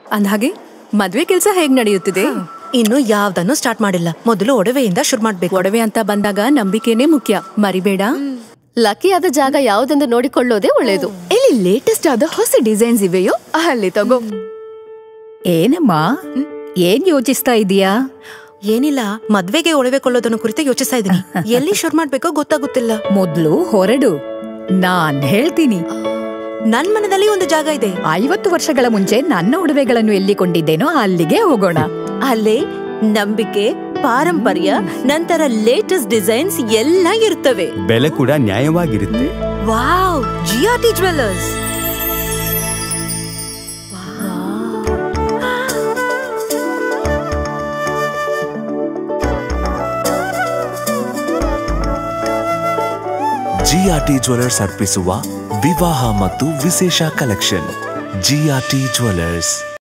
ಅಂದ್ಹಾಗೆ ಮದ್ವೆ ಕೆಲ್ಸ ಹೇಗ್ ನಡೆಯುತ್ತಿದೆ ಇನ್ನು ಯಾವ್ದನ್ನು ಸ್ಟಾರ್ಟ್ ಮಾಡಿಲ್ಲ ಮೊದಲು ಒಡವೆಯಿಂದ ಶುರು ಮಾಡ್ಬೇಕು ಒಡವೆ ಅಂತ ಬಂದಾಗ ನಂಬಿಕೆನೇ ಮುಖ್ಯ ಮರಿಬೇಡ ಲಕ್ಕಿ ಆದ ಜಾಗ ಯಾವುದೆಂದು ನೋಡಿಕೊಳ್ಳೋದೇ ಒಳ್ಳೇದು ಎಲ್ಲಿ ಲೇಟೆಸ್ಟ್ ಆದ ಹೊಸ ಡಿಸೈನ್ಸ್ ಇವೆಯೋ ಅಲ್ಲಿ ತಗೋ ಏನಮ್ಮ ಏನ್ ಯೋಚಿಸ್ತಾ ಇದೀಯಾ ಏನಿಲ್ಲ ಮದ್ವೆಗೆ ಒಡವೆ ಕೊಳ್ಳೋದನ್ನ ಕುರಿತು ಯೋಚಿಸ್ತಾ ಇದೀನಿ ಎಲ್ಲಿ ಶುರು ಮಾಡ್ಬೇಕೋ ಗೊತ್ತಾಗುತ್ತಿಲ್ಲ ಮೊದ್ಲು ಹೊರಡು ನಾನ್ ಹೇಳ್ತೀನಿ ನನ್ ಮನದಲ್ಲಿ ಒಂದು ಜಾಗ ಇದೆ ಐವತ್ತು ವರ್ಷಗಳ ಮುಂಚೆ ನನ್ನ ಒಡವೆಗಳನ್ನು ಎಲ್ಲಿ ಕೊಂಡಿದ್ದೇನೋ ಅಲ್ಲಿಗೆ ಹೋಗೋಣ ಅಲ್ಲೇ ನಂಬಿಕೆ ಪಾರಂಪರ್ಯ ನಂತರ ಲೇಟೆಸ್ಟ್ ಡಿಸೈನ್ಸ್ ಎಲ್ಲ ಇರ್ತವೆ ಬೆಲೆ ಕೂಡ ನ್ಯಾಯವಾಗಿರುತ್ತೆ wow GRT jewellers GRT jewellers ಅರ್ಪಿಸುವ ವಿವಾಹ ಮತ್ತು ವಿಶೇಷ ಕಲೆಕ್ಷನ್ ಜಿಆರ್ಟಿ ಜ್ಯುವೆಲರ್ಸ್